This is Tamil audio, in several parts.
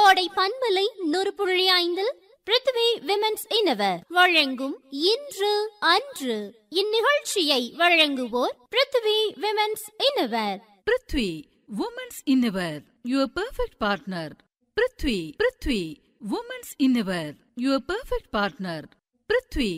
கோடை பண்பலை நூறு புள்ளி ஐந்தில் பிருத்திவி விமென்ஸ் இனவர் வழங்கும் இன்று அன்று இந்நிகழ்ச்சியை வழங்குவோர் Prithvi women's innerwear Prithvi women's innerwear your perfect partner Prithvi Prithvi women's innerwear your perfect partner Prithvi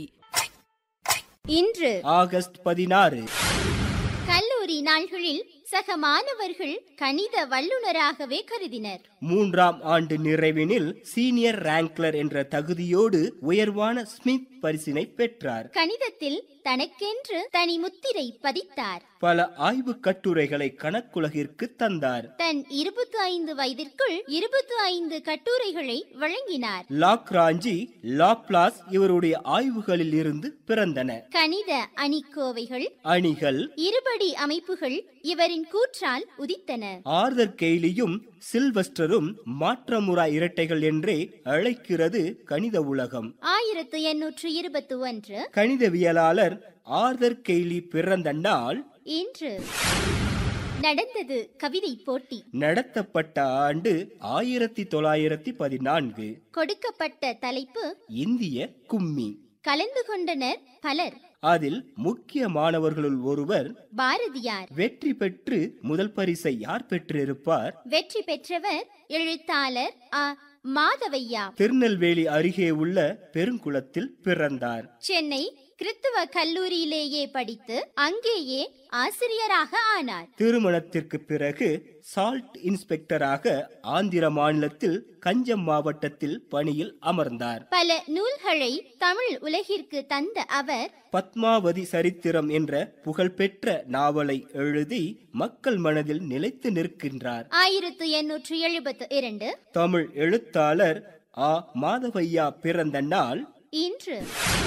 இன்று ஆகஸ்ட் பதினாறு கல்லூரி நாள்களில் சக மாணவர்கள் கணித வல்லுநராகவே கருதினர் மூன்றாம் ஆண்டு நிறைவினில் சீனியர் ரேங்க்லர் என்ற தகுதியோடு உயர்வான ஸ்மித் பரிசினை பெற்றார் கணிதத்தில் தனக்கென்று தனி முத்திரை பதித்தார் பல ஆய்வு கட்டுரைகளை கணக்குலகிற்கு தந்தார் தன் இருபத்தி ஐந்து வயதிற்குள் இருபத்தி ஐந்து கட்டுரைகளை வழங்கினார் லாக்ராஞ்சி லாப்லாஸ் இவருடைய ஆய்வுகளில் இருந்து பிறந்தன கணித அணிக்கோவைகள் அணிகள் இருபடி அமைப்புகள் இவரின் கூற்றால் உதித்தன ஆர்தர் கெய்லியும் சில்வஸ்டரும் மாற்றமுறா இரட்டைகள் என்றே அழைக்கிறது கணித உலகம் ஆயிரத்து எண்ணூற்று இருபத்தி ஒன்று கணிதவியலாளர் ஆர்தர் கெய்லி பிறந்த நாள் இன்று நடந்தது கவிதை போட்டி நடத்தப்பட்ட ஆண்டு ஆயிரத்தி தொள்ளாயிரத்தி பதினான்கு கொடுக்கப்பட்ட தலைப்பு இந்திய கும்மி கலந்து கொண்டனர் பலர் அதில் முக்கிய மாணவர்களுள் ஒருவர் பாரதியார் வெற்றி பெற்று முதல் பரிசை யார் பெற்றிருப்பார் வெற்றி பெற்றவர் எழுத்தாளர் அ மாதவையா திருநெல்வேலி அருகே உள்ள பெருங்குளத்தில் பிறந்தார் சென்னை கிறித்துவ கல்லூரியிலேயே படித்து அங்கேயே ஆசிரியராக ஆனார் திருமணத்திற்கு பிறகு சால்ட் இன்ஸ்பெக்டராக ஆந்திர மாநிலத்தில் கஞ்சம் மாவட்டத்தில் பணியில் அமர்ந்தார் பல நூல்களை தமிழ் உலகிற்கு தந்த அவர் பத்மாவதி சரித்திரம் என்ற புகழ்பெற்ற நாவலை எழுதி மக்கள் மனதில் நிலைத்து நிற்கின்றார் ஆயிரத்து எண்ணூற்று எழுபத்து இரண்டு தமிழ் எழுத்தாளர் ஆ மாதவையா பிறந்த நாள் இன்று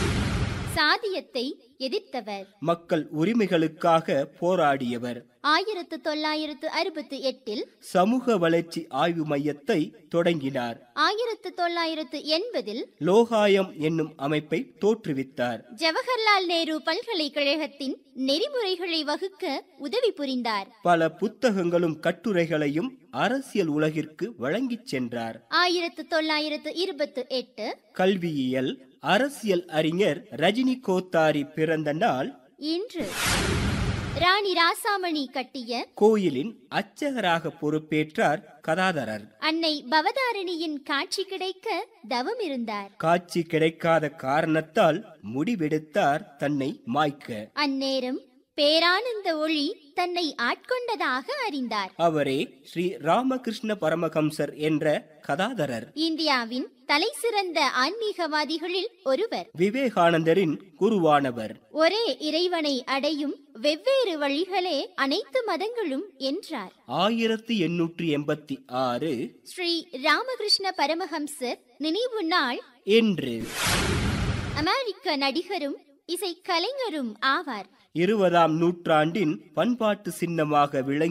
சாதியத்தை எதிர்த்தவர் மக்கள் உரிமைகளுக்காக போராடியவர் ஆயிரத்து தொள்ளாயிரத்து அறுபத்தி எட்டில் சமூக வளர்ச்சி ஆய்வு மையத்தை தொடங்கினார் ஆயிரத்து தொள்ளாயிரத்து எண்பதில் லோகாயம் என்னும் அமைப்பை தோற்றுவித்தார் ஜவஹர்லால் நேரு பல்கலைக்கழகத்தின் நெறிமுறைகளை வகுக்க உதவி புரிந்தார் பல புத்தகங்களும் கட்டுரைகளையும் அரசியல் உலகிற்கு வழங்கிச் சென்றார் ஆயிரத்து தொள்ளாயிரத்து இருபத்து எட்டு கல்வியியல் அரசியல் அறிஞர் ரஜினி கோத்தாரி பிறந்த நாள் இன்று ராணி ராசாமணி கட்டிய கோயிலின் அர்ச்சகராக பொறுப்பேற்றார் கதாதரர் அன்னை பவதாரணியின் காட்சி கிடைக்க தவம் இருந்தார் காட்சி கிடைக்காத காரணத்தால் முடிவெடுத்தார் தன்னை மாய்க்க அந்நேரம் பேரானந்த ஒளி தன்னை ஆட்கொண்டதாக அறிந்தார் அவரே ஸ்ரீ ராமகிருஷ்ண பரமஹம்சர் என்ற கதாதரர் இந்தியாவின் தலைசிறந்த ஆன்மீகவாதிகளில் ஒருவர் விவேகானந்தரின் குருவானவர் ஒரே இறைவனை அடையும் வெவ்வேறு வழிகளே அனைத்து மதங்களும் என்றார் ஆயிரத்தி எண்ணூற்றி எண்பத்தி ஆறு ஸ்ரீ ராமகிருஷ்ண பரமஹம்சர் நினைவு நாள் என்று அமெரிக்க நடிகரும் இசைக்கலைஞரும் ஆவார் இருபதாம் நூற்றாண்டின் பண்பாட்டு சின்னமாக விளங்கி